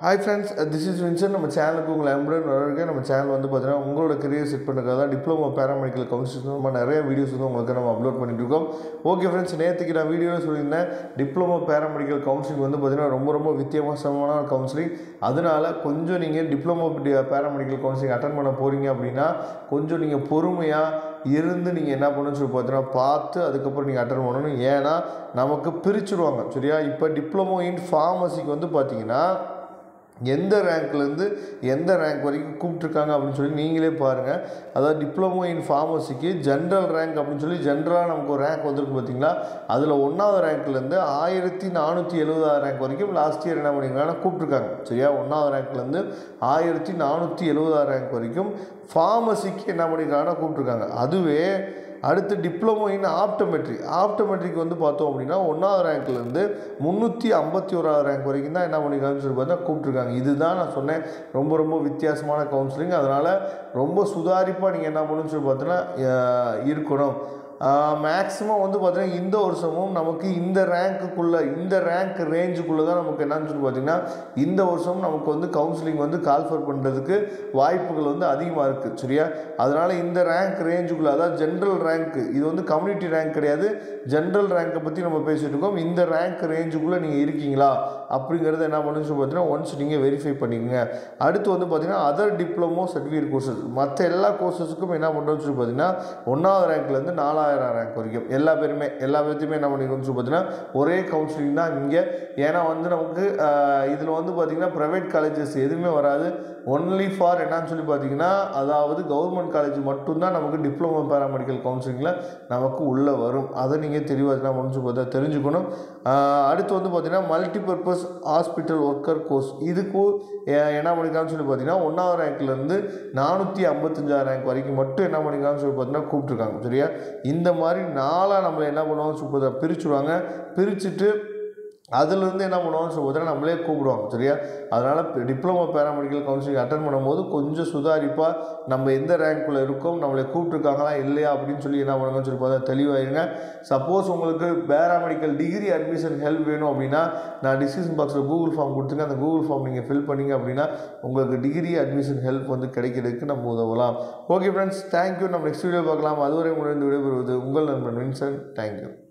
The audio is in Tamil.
hi friends this is Vinson நம்ம சேனலுக்கு உங்களை அன்புடன் வரவேற்க நம்ம சேனல் வந்து பார்த்தீங்கன்னா உங்களோட கரியர் செட் பண்ணுறதுக்காக தான் டிப்ளமோ பேராமெடிக்கல் கவுன்சில் நம்ம நிறைய வீடியோஸ் வந்து உங்களுக்கு நம்ம அப்லோட் பண்ணிட்டு இருக்கோம் ஓகே ஃப்ரெண்ட்ஸ் நேற்றுக்கு நான் வீடியோவில் சொல்லியிருந்தேன் டிப்ளமோ பேராமெடிக்கல் கவுன்சிலிங் வந்து பார்த்தீங்கன்னா ரொம்ப ரொம்ப வித்தியாசமான கவுன்சிலிங் அதனால கொஞ்சம் நீங்கள் டிப்ளமோ பேராமெடிக்கல் கவுன்சிலிங் அட்டன் பண்ண போகிறீங்க அப்படின்னா கொஞ்சம் நீங்கள் பொறுமையாக இருந்து நீங்கள் என்ன பண்ணணும்னு சொல்லி பார்த்தீங்கன்னா பார்த்து அதுக்கப்புறம் நீங்கள் அட்டன் பண்ணணும் ஏன்னா நமக்கு பிரிச்சுடுவாங்க சரியா இப்போ டிப்ளமோ இன் ஃபார்மசிக்கு வந்து பார்த்தீங்கன்னா எந்த ரேங்க்லேருந்து எந்த ரேங்க் வரைக்கும் கூப்பிட்ருக்காங்க அப்படின்னு சொல்லி நீங்களே பாருங்கள் அதாவது டிப்ளமோ இன் ஃபார்மசிக்கு ஜென்ரல் ரேங்க் அப்படின்னு சொல்லி ஜென்ரலாக நமக்கு ஒரு ரேங்க் வந்திருக்கு பார்த்தீங்களா அதில் ஒன்றாவது ரேங்க்லேருந்து ஆயிரத்தி நானூற்றி எழுபதாவது ரேங்க் வரைக்கும் லாஸ்ட் இயர் என்ன பண்ணியிருக்காங்கன்னா கூப்பிட்ருக்காங்க சரியா ஒன்றாவது ரேங்க்லேருந்து ஆயிரத்தி நானூற்றி எழுபதாவது ரேங்க் வரைக்கும் ஃபார்மசிக்கு என்ன பண்ணியிருக்காங்கன்னா கூப்பிட்ருக்காங்க அதுவே அடுத்து டிப்ளமோ இன் ஆப்டோமெட்ரி ஆப்டோமெட்ரிக்கு வந்து பார்த்தோம் அப்படின்னா ஒன்றாவது ரேங்க்லேருந்து முந்நூற்றி ஐம்பத்தி ஓராவது ரேங்க் வரைக்கும் தான் என்ன பண்ணியிருக்காங்கன்னு சொல்லி பார்த்தா கூப்பிட்ருக்காங்க இதுதான் நான் சொன்னேன் ரொம்ப ரொம்ப வித்தியாசமான கவுன்சிலிங் அதனால் ரொம்ப சுதாரிப்பாக நீங்கள் என்ன பண்ணணும்னு சொல்லி பார்த்தீங்கன்னா இருக்கணும் மேக்ஸிமம் வந்து பார்த்தீங்கன்னா இந்த வருஷமும் நமக்கு இந்த ரேங்க்குள்ளே இந்த ரேங்க் ரேஞ்சுக்குள்ளே தான் நமக்கு என்னன்னு சொல்லி பார்த்தீங்கன்னா இந்த வருஷம் நமக்கு வந்து கவுன்சிலிங் வந்து கால்ஃபர் பண்ணுறதுக்கு வாய்ப்புகள் வந்து அதிகமாக இருக்குது சரியா அதனால் இந்த ரேங்க் ரேஞ்சுக்குள்ளே அதாவது ஜென்ரல் ரேங்க்கு இது வந்து கம்யூனிட்டி ரேங்க் கிடையாது ஜென்ரல் ரேங்க்கை பற்றி நம்ம பேசிகிட்டு இருக்கோம் இந்த ரேங்க் ரேஞ்சுக்குள்ளே நீங்கள் இருக்கீங்களா அப்படிங்கிறத என்ன பண்ணுன்னு சொல்லி பார்த்தீங்கன்னா ஒன்ஸ் நீங்கள் வெரிஃபை பண்ணிக்கோங்க அடுத்து வந்து பார்த்தீங்கன்னா அதர் டிப்ளமோ சர்டிஃபிகேட் கோர்சஸ் மற்ற எல்லா கோர்சஸுக்கும் என்ன பண்ணுறோம்னு சொல்லி பார்த்தீங்கன்னா ஒன்றாவது ரேங்க்லேருந்து நாலாயிரம் ரேங்க் வரைக்கும் எல்லா பேருமே எல்லா பேர்த்தையுமே என்ன பண்ணிக்கணும்னு சொல்லி பார்த்தீங்கன்னா ஒரே கவுன்சிலிங் தான் இங்கே ஏன்னா வந்து நமக்கு இதில் வந்து பார்த்திங்கன்னா ப்ரைவேட் காலேஜஸ் எதுவுமே வராது ஒன்லி ஃபார் என்னன்னு சொல்லி பார்த்தீங்கன்னா அதாவது கவர்மெண்ட் காலேஜ் மட்டும்தான் நமக்கு டிப்ளமோ பேராமெடிக்கல் கவுன்சிலிங்கில் நமக்கு உள்ளே வரும் அதை நீங்கள் தெளிவாக என்ன பண்ணு பார்த்தா தெரிஞ்சுக்கணும் அடுத்து வந்து பார்த்திங்கன்னா மல்டிபர்பஸ் ஹாஸ்பிட்டல் ஒர்க்கர் கோர்ஸ் இதுக்கு என்ன பண்ணிக்கலாம்னு சொல்லி பார்த்தீங்கன்னா ஒன்றாவது ரேங்க்லேருந்து நானூற்றி ஐம்பத்தஞ்சாயிரம் ரேங்க் வரைக்கும் மட்டும் என்ன பண்ணிக்கலாம்னு சொல்லி பார்த்தீங்கன்னா கூப்பிட்ருக்காங்க சரியா இந்த மாதிரி நாளாக நம்மளை என்ன பண்ணுவாங்க சொல்லி பிரிச்சுடுவாங்க பிரிச்சுட்டு அதுலேருந்து என்ன பண்ணுவாங்கன்னு சொல்லி பார்த்தீங்கன்னா நம்மளே கூப்பிடுவாங்க சரியா அதனால் டிப்ளமோ பேராமெடிக்கல் கவுன்சிலிங் அட்டன் பண்ணும்போது கொஞ்சம் சுதாரிப்பாக நம்ம எந்த ரேங்க்குள்ளே இருக்கோம் நம்மளை கூப்பிட்ருக்காங்களா இல்லையா அப்படின்னு சொல்லி என்ன பண்ணுங்கன்னு சொல்லி பார்த்தா தெளிவாயிருங்க சப்போஸ் உங்களுக்கு பேராமெடிக்கல் டிகிரி அட்மிஷன் ஹெல்ப் வேணும் அப்படின்னா நான் டிஸ்கிரிப்ஷன் பாக்ஸில் கூகுள் ஃபார்ம் கொடுத்துருக்கேன் அந்த கூகுள் ஃபார்ம் நீங்கள் ஃபில் பண்ணிங்க அப்படின்னா உங்களுக்கு டிகிரி அட்மிஷன் ஹெல்ப் வந்து கிடைக்கிறதுக்கு நம்ம உதவலாம் ஓகே ஃப்ரெண்ட்ஸ் தேங்க்யூ நம்ம நெக்ஸ்ட் வீடியோ பார்க்கலாம் அதுவரை உங்களிடம் விடைபெறுவது உங்கள் நண்பன் வின்சன் தேங்க்யூ